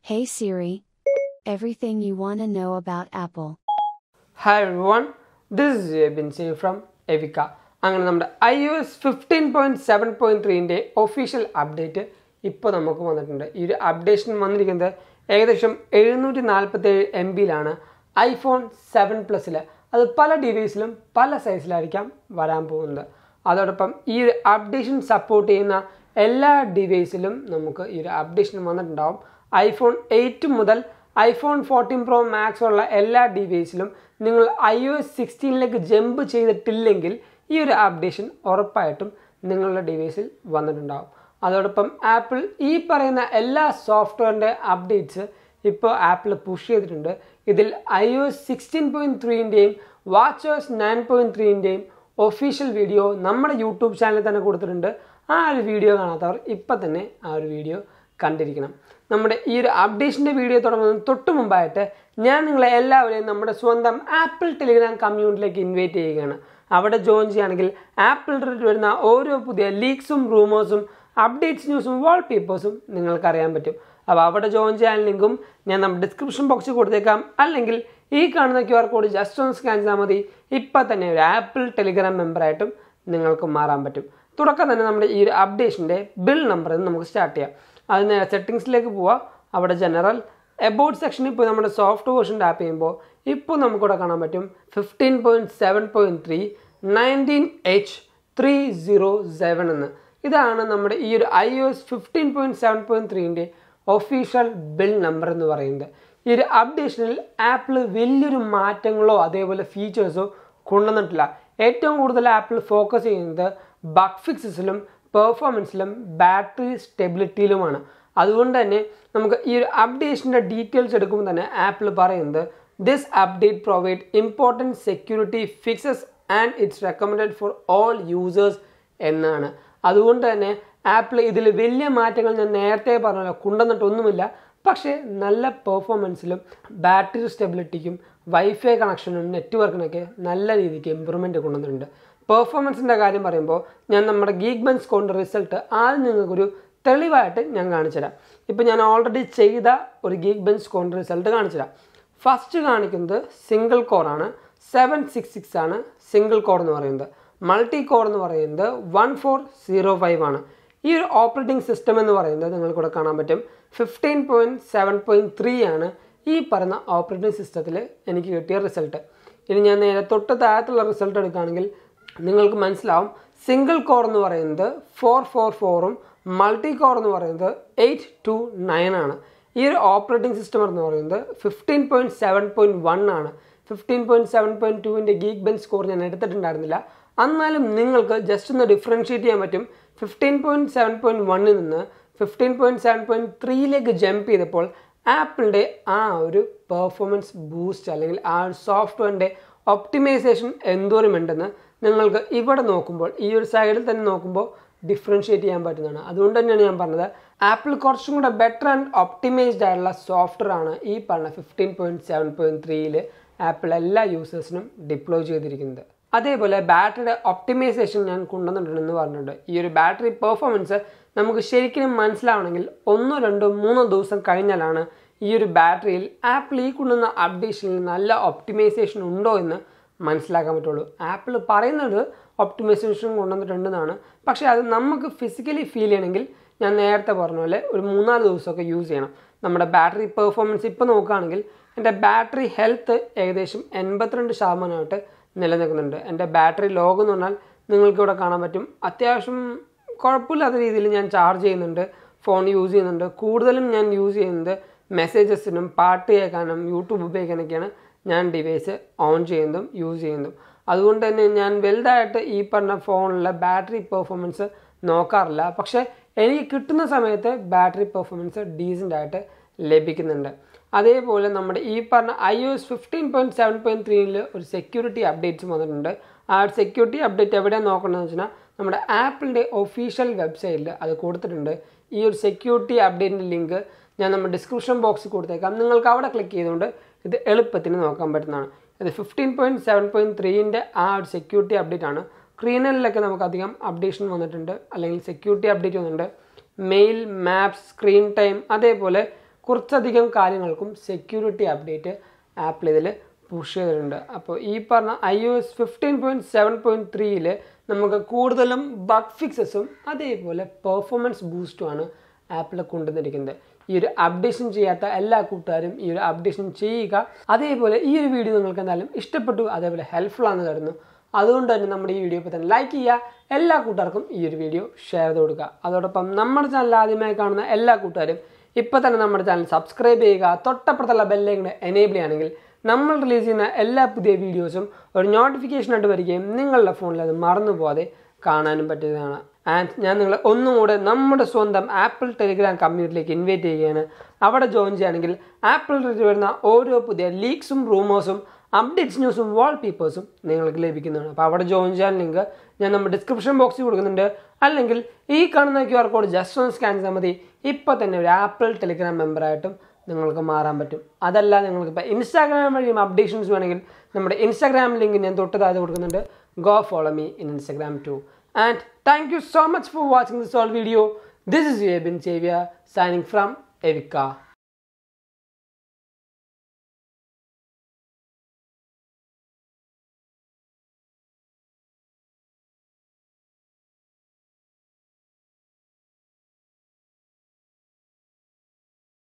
Hey Siri. Everything you want to know about Apple. Hi everyone this is Binsy from എവിക്ക അങ്ങനെ നമ്മുടെ I O S fifteen point seven point ത്രീൻ്റെ official update ഇപ്പോൾ നമുക്ക് വന്നിട്ടുണ്ട് ഈ ഒരു അപ്ഡേഷൻ വന്നിരിക്കുന്നത് ഏകദേശം എഴുന്നൂറ്റി നാൽപ്പത്തേഴ് എം ബിയിലാണ് ഐഫോൺ സെവൻ പ്ലസ്സിൽ അത് പല ഡിവൈസിലും പല സൈസിലായിരിക്കാം വരാൻ പോകുന്നത് അതോടൊപ്പം ഈ ഒരു അപ്ഡേഷൻ സപ്പോർട്ട് ചെയ്യുന്ന എല്ലാ ഡിവൈസിലും നമുക്ക് ഈ ഒരു അപ്ഡേഷൻ വന്നിട്ടുണ്ടാവും ഐഫോൺ എയ്റ്റ് മുതൽ ഐഫോൺ ഫോർട്ടീൻ പ്രോ മാക്സ് ഉള്ള എല്ലാ ഡിവൈസിലും നിങ്ങൾ ഐ ഒ എസ് സിക്സ്റ്റീനിലേക്ക് ജമ്പ് ചെയ്തിട്ടില്ലെങ്കിൽ ഈ ഒരു അപ്ഡേഷൻ ഉറപ്പായിട്ടും നിങ്ങളുടെ ഡിവൈസിൽ വന്നിട്ടുണ്ടാവും അതോടൊപ്പം ആപ്പിൾ ഈ പറയുന്ന എല്ലാ സോഫ്റ്റ്വെയറിൻ്റെ അപ്ഡേറ്റ്സ് ഇപ്പോൾ ആപ്പിൾ പുഷ് ചെയ്തിട്ടുണ്ട് ഇതിൽ I O S sixteen point ത്രീൻ്റെയും വാച്ച് ഓസ് നയൻ പോയിൻറ്റ് ത്രീൻ്റെയും ഒഫീഷ്യൽ വീഡിയോ നമ്മുടെ യൂട്യൂബ് ചാനലിൽ തന്നെ കൊടുത്തിട്ടുണ്ട് ആ ഒരു വീഡിയോ കാണാത്തവർ ഇപ്പം തന്നെ ആ ഒരു വീഡിയോ കണ്ടിരിക്കണം നമ്മുടെ ഈ ഒരു അപ്ഡേഷൻ്റെ വീഡിയോ തുടങ്ങുന്നതിന് തൊട്ട് മുമ്പായിട്ട് ഞാൻ നിങ്ങളെ എല്ലാവരെയും നമ്മുടെ സ്വന്തം ആപ്പിൾ ടെലിഗ്രാം കമ്മ്യൂണിറ്റിയിലേക്ക് ഇൻവൈറ്റ് ചെയ്യുകയാണ് അവിടെ ജോയിൻ ചെയ്യുകയാണെങ്കിൽ ആപ്പിൾ വരുന്ന ഓരോ പുതിയ ലീക്സും റൂമേഴ്സും അപ്ഡേറ്റ്സ് ന്യൂസും വാൾപേപ്പേഴ്സും നിങ്ങൾക്ക് അറിയാൻ പറ്റും അപ്പോൾ അവിടെ ജോയിൻ ചെയ്യാൻ ലിങ്കും ഞാൻ നമ്മുടെ ഡിസ്ക്രിപ്ഷൻ ബോക്സിൽ കൊടുത്തേക്കാം അല്ലെങ്കിൽ ഈ കാണുന്ന ക്യു ആർ കോഡ് ജസ്റ്റ് ഒന്ന് സ്കാൻ ചെയ്താൽ മതി ഇപ്പം തന്നെ ഒരു ആപ്പിൾ ടെലിഗ്രാം മെമ്പറായിട്ടും നിങ്ങൾക്ക് മാറാൻ പറ്റും തുടക്കം തന്നെ നമ്മുടെ ഈ ഒരു അപ്ഡേഷൻ്റെ ബിൽ നമ്പറിൽ നിന്ന് നമുക്ക് സ്റ്റാർട്ട് ചെയ്യാം അതിന് സെറ്റിങ്സിലേക്ക് പോവാം അവിടെ ജനറൽ എബൌട്ട് സെക്ഷനിൽ പോയി നമ്മുടെ സോഫ്റ്റ് വേർഷൻ ടാപ്പ് ചെയ്യുമ്പോൾ ഇപ്പോൾ നമുക്കിവിടെ കാണാൻ പറ്റും fifteen point seven point three nineteen H three zero seven എന്ന് ഇതാണ് നമ്മുടെ ഈ ഒരു I O S fifteen point seven point ത്രീൻ്റെ ഒഫീഷ്യൽ ബിൽ നമ്പർ എന്ന് പറയുന്നത് ഈ ഒരു അപ്ഡേഷനിൽ ആപ്പിൾ വലിയൊരു മാറ്റങ്ങളോ അതേപോലെ ഫീച്ചേഴ്സോ കൊണ്ടുവന്നിട്ടില്ല ഏറ്റവും കൂടുതൽ ആപ്പിൾ ഫോക്കസ് ചെയ്യുന്നത് ബഗ് ഫിക്സസിലും പെർഫോമൻസിലും ബാറ്ററി സ്റ്റെബിലിറ്റിയിലുമാണ് അതുകൊണ്ട് തന്നെ നമുക്ക് ഈ ഒരു അപ്ഡേഷൻ്റെ ഡീറ്റെയിൽസ് എടുക്കുമ്പോൾ തന്നെ ആപ്പിൾ പറയുന്നത് this update provide important security fixes and it's recommended for all users എന്നാണ് അതുകൊണ്ട് തന്നെ ആപ്പിൾ ഇതിൽ വലിയ മാറ്റങ്ങൾ ഞാൻ നേരത്തെ പറഞ്ഞല്ലോ കൊണ്ടുവന്നിട്ടൊന്നുമില്ല പക്ഷേ നല്ല പെർഫോമൻസിലും ബാറ്ററി സ്റ്റെബിലിറ്റിക്കും വൈഫൈ കണക്ഷനും നെറ്റ്വർക്കിനൊക്കെ നല്ല രീതിക്ക് ഇമ്പ്രൂവ്മെൻറ്റ് കൊണ്ടുവന്നിട്ടുണ്ട് പെർഫോമൻസിൻ്റെ കാര്യം പറയുമ്പോൾ ഞാൻ നമ്മുടെ ഗീഗ് ബെൻസ് കൊണ്ട് റിസൾട്ട് ആദ്യം നിങ്ങൾക്കൊരു തെളിവായിട്ട് ഞാൻ കാണിച്ചുതരാം ഇപ്പോൾ ഞാൻ ഓൾറെഡി ചെയ്ത ഒരു ഗീഗ് ബെൻസ് കൊണ്ട് റിസൾട്ട് കാണിച്ചുതരാം ഫസ്റ്റ് കാണിക്കുന്നത് സിംഗിൾ കോറാണ് സെവൻ സിക്സ് സിക്സ് ആണ് സിംഗിൾ കോർ എന്ന് പറയുന്നത് മൾട്ടി കോർ എന്ന് പറയുന്നത് വൺ ഫോർ സീറോ ഫൈവ് ആണ് ഈ ഒരു ഓപ്പറേറ്റിംഗ് സിസ്റ്റം എന്ന് പറയുന്നത് നിങ്ങൾക്കിവിടെ കാണാൻ പറ്റും fifteen point seven point three ആണ് ഈ പറയുന്ന ഓപ്പറേറ്റിംഗ് സിസ്റ്റത്തിൽ എനിക്ക് കിട്ടിയ റിസൾട്ട് ഇനി ഞാൻ നേരെ തൊട്ട് താഴത്തുള്ള റിസൾട്ട് എടുക്കുകയാണെങ്കിൽ നിങ്ങൾക്ക് മനസ്സിലാവും സിംഗിൾ കോർ എന്ന് പറയുന്നത് ഫോർ ഫോർ ഫോറും മൾട്ടി കോർ എന്ന് പറയുന്നത് എയ്റ്റ് ടു നയൻ ആണ് ഈ ഒരു ഓപ്പറേറ്റിംഗ് സിസ്റ്റം എന്ന് പറയുന്നത് fifteen point seven point one ആണ് ഫിഫ്റ്റീൻ പോയിൻറ്റ് സെവൻ പോയിൻറ്റ് ടുവിൻ്റെ ഗീഗ് ബെൻ സ്കോർ ഞാൻ എടുത്തിട്ടുണ്ടായിരുന്നില്ല എന്നാലും നിങ്ങൾക്ക് ജസ്റ്റ് ഒന്ന് ഡിഫറൻഷ്യേറ്റ് ചെയ്യാൻ പറ്റും ഫിഫ്റ്റീൻ പോയിൻറ്റ് സെവൻ പോയിൻറ്റ് വണ്ണിൽ നിന്ന് ഫിഫ്റ്റീൻ പോയിൻറ്റ് സെവൻ പോയിൻറ്റ് ത്രീയിലേക്ക് ജമ്പ് ചെയ്തപ്പോൾ ആപ്പിളിൻ്റെ ആ ഒരു പെർഫോമൻസ് ബൂസ്റ്റ് അല്ലെങ്കിൽ ആ ഒരു സോഫ്റ്റ്വെയറിൻ്റെ ഒപ്റ്റിമൈസേഷൻ എന്തോരം ഉണ്ടെന്ന് നിങ്ങൾക്ക് ഇവിടെ നോക്കുമ്പോൾ ഈ ഒരു സൈഡിൽ തന്നെ നോക്കുമ്പോൾ ഡിഫറൻഷ്യേറ്റ് ചെയ്യാൻ പറ്റുന്നതാണ് അതുകൊണ്ട് തന്നെയാണ് ഞാൻ പറഞ്ഞത് ആപ്പിൾ കുറച്ചും കൂടെ ബെറ്റർ ആൻഡ് ഒപ്റ്റിമൈസ്ഡ് ആയിട്ടുള്ള സോഫ്റ്റ്വെയർ ആണ് ഈ പറഞ്ഞ ഫിഫ്റ്റീൻ പോയിൻറ്റ് സെവൻ പോയിൻറ്റ് ത്രീയിൽ ആപ്പിൾ എല്ലാ യൂസേഴ്സിനും ഡിപ്ലോയ് ചെയ്തിരിക്കുന്നത് അതേപോലെ ബാറ്ററിയുടെ ഒപ്റ്റിമൈസേഷൻ ഞാൻ കൊണ്ടുവന്നിട്ടുണ്ടെന്ന് പറഞ്ഞിട്ടുണ്ട് ഈ ഒരു ബാറ്ററി പെർഫോമൻസ് നമുക്ക് ശരിക്കും മനസ്സിലാവണമെങ്കിൽ ഒന്നോ രണ്ടോ മൂന്നോ ദിവസം കഴിഞ്ഞാലാണ് ഈ ഒരു ബാറ്ററിയിൽ ആപ്പിൾ ഈ കൊണ്ടുവന്ന അപ്ഡേഷനിൽ നല്ല ഒപ്റ്റിമൈസേഷൻ ഉണ്ടോ എന്ന് മനസ്സിലാക്കാൻ പറ്റുള്ളൂ ആപ്പിൾ പറയുന്നത് ഒപ്റ്റിമൈസേഷൻ കൊണ്ടുവന്നിട്ടുണ്ടെന്നാണ് പക്ഷേ അത് നമുക്ക് ഫിസിക്കലി ഫീൽ ചെയ്യണമെങ്കിൽ ഞാൻ നേരത്തെ പറഞ്ഞ പോലെ ഒരു മൂന്നാല് ദിവസമൊക്കെ യൂസ് ചെയ്യണം നമ്മുടെ ബാറ്ററി പെർഫോമൻസ് ഇപ്പോൾ നോക്കുകയാണെങ്കിൽ എൻ്റെ ബാറ്ററി ഹെൽത്ത് ഏകദേശം എൺപത്തിരണ്ട് ശതമാനമായിട്ട് നിലനിൽക്കുന്നുണ്ട് എൻ്റെ ബാറ്ററി ലോഗ് എന്ന് പറഞ്ഞാൽ നിങ്ങൾക്കിവിടെ കാണാൻ പറ്റും അത്യാവശ്യം കുഴപ്പമില്ലാത്ത രീതിയിൽ ഞാൻ ചാർജ് ചെയ്യുന്നുണ്ട് ഫോൺ യൂസ് ചെയ്യുന്നുണ്ട് കൂടുതലും ഞാൻ യൂസ് ചെയ്യുന്നത് മെസ്സേജസിനും പാട്ട് കേൾക്കാനും യൂട്യൂബ് ഉപയോഗിക്കാനൊക്കെയാണ് ഞാൻ ഡിവൈസ് ഓൺ ചെയ്യുന്നതും യൂസ് ചെയ്യുന്നതും അതുകൊണ്ട് തന്നെ ഞാൻ വലുതായിട്ട് ഈ പറഞ്ഞ ഫോണിലെ ബാറ്ററി പെർഫോമൻസ് നോക്കാറില്ല പക്ഷേ എനിക്ക് കിട്ടുന്ന സമയത്ത് ബാറ്ററി പെർഫോമൻസ് ഡീസൻ്റ് ആയിട്ട് ലഭിക്കുന്നുണ്ട് അതേപോലെ നമ്മുടെ ഈ പറഞ്ഞ I O S fifteen point seven point ത്രീയിൽ ഒരു സെക്യൂരിറ്റി അപ്ഡേറ്റ്സ് വന്നിട്ടുണ്ട് ആ ഒരു സെക്യൂരിറ്റി അപ്ഡേറ്റ് എവിടെയാണ് നോക്കണമെന്ന് വെച്ചാൽ നമ്മുടെ ആപ്പിളിൻ്റെ ഒഫീഷ്യൽ വെബ്സൈറ്റിൽ അത് കൊടുത്തിട്ടുണ്ട് ഈ ഒരു സെക്യൂരിറ്റി അപ്ഡേറ്റിൻ്റെ ലിങ്ക് ഞാൻ നമ്മുടെ ഡിസ്ക്രിപ്ഷൻ ബോക്സിൽ കൊടുത്തേക്കാം നിങ്ങൾക്ക് അവിടെ ക്ലിക്ക് ചെയ്തുകൊണ്ട് ഇത് എളുപ്പത്തിന് നോക്കാൻ പറ്റുന്നതാണ് ഇത് ഫിഫ്റ്റീൻ പോയിൻറ്റ് സെവൻ പോയിൻറ്റ് ത്രീൻ്റെ ആ ഒരു സെക്യൂരിറ്റി അപ്ഡേറ്റ് ആണ് ക്രീനലിലൊക്കെ നമുക്ക് അധികം അപ്ഡേഷൻ വന്നിട്ടുണ്ട് അല്ലെങ്കിൽ സെക്യൂരിറ്റി അപ്ഡേറ്റ് വന്നിട്ടുണ്ട് മെയിൽ മാപ്സ് സ്ക്രീൻ ടൈം അതേപോലെ കുറച്ചധികം കാര്യങ്ങൾക്കും സെക്യൂരിറ്റി അപ്ഡേറ്റ് ആപ്പിൾ ഇതിൽ പുഷ് ചെയ്തിട്ടുണ്ട് അപ്പോൾ ഈ പറഞ്ഞ I O S fifteen point seven point ത്രീയിൽ നമുക്ക് കൂടുതലും ബഗ് ഫിക്സസും അതേപോലെ പെർഫോമൻസ് ബൂസ്റ്റുമാണ് ആപ്പിൾ കൊണ്ടുവന്നിരിക്കുന്നത് ഈ ഒരു അപ്ഡേഷൻ ചെയ്യാത്ത എല്ലാ കൂട്ടുകാരും ഈ ഒരു അപ്ഡേഷൻ ചെയ്യുക അതേപോലെ ഈ ഒരു വീഡിയോ നിങ്ങൾക്ക് എന്തായാലും ഇഷ്ടപ്പെട്ടു അതേപോലെ ഹെൽപ്ഫുൾ ആണെന്ന് കരുതുന്നു അതുകൊണ്ട് തന്നെ നമ്മുടെ ഈ വീഡിയോ ഇപ്പോൾ തന്നെ ലൈക്ക് ചെയ്യുക എല്ലാ കൂട്ടുകാർക്കും ഈ ഒരു വീഡിയോ ഷെയർ ചെയ്ത് കൊടുക്കുക അതോടൊപ്പം നമ്മുടെ ചാനൽ ആദ്യമായി കാണുന്ന എല്ലാ കൂട്ടുകാരും ഇപ്പോൾ തന്നെ നമ്മുടെ ചാനൽ സബ്സ്ക്രൈബ് ചെയ്യുക തൊട്ടപ്പുറത്തുള്ള ബെല്ലേക്ക് എനേബിൾ ചെയ്യുകയാണെങ്കിൽ നമ്മൾ റിലീസ് ചെയ്യുന്ന എല്ലാ പുതിയ വീഡിയോസും ഒരു നോട്ടിഫിക്കേഷൻ ആയിട്ട് വരികയും നിങ്ങളുടെ ഫോണിൽ അത് മറന്നു പോകാതെ കാണാനും പറ്റുന്നതാണ് ആൻഡ് ഞാൻ നിങ്ങളെ ഒന്നും കൂടെ നമ്മുടെ സ്വന്തം ആപ്പിൾ ടെലിഗ്രാം കമ്മ്യൂണിറ്റിയിലേക്ക് ഇൻവൈറ്റ് ചെയ്യുകയാണ് അവിടെ ജോയിൻ ചെയ്യുകയാണെങ്കിൽ ആപ്പിൾ വരുന്ന ഓരോ പുതിയ ലീക്സും റൂമേഴ്സും അപ്ഡേറ്റ്സ് ന്യൂസും വാൾ പേപ്പേഴ്സും നിങ്ങൾക്ക് ലഭിക്കുന്നതാണ് അപ്പോൾ അവിടെ ജോയിൻ ചെയ്യാൻ ലിങ്ക് ഞാൻ നമ്മുടെ ഡിസ്ക്രിപ്ഷൻ ബോക്സിൽ കൊടുക്കുന്നുണ്ട് അല്ലെങ്കിൽ ഈ കാണുന്ന ക്യു ആർ കോഡ് ജസ്റ്റ് ഒന്ന് സ്കാൻ ചെയ്താൽ മതി ഇപ്പോൾ തന്നെ ഒരു ആപ്പിൾ ടെലിഗ്രാം മെമ്പറായിട്ടും നിങ്ങൾക്ക് മാറാൻ പറ്റും അതല്ല നിങ്ങൾക്ക് ഇപ്പോൾ ഇൻസ്റ്റാഗ്രാം വഴിയും അപ്ഡേഷൻസ് വേണമെങ്കിൽ നമ്മുടെ ഇൻസ്റ്റാഗ്രാം ലിങ്ക് ഞാൻ തൊട്ട് താഴെ കൊടുക്കുന്നുണ്ട് go follow me in Instagram too and thank you so much for watching this all video this is you ബിൻ സേവിയ സൈനിങ് ഫ്രം എവിക്ക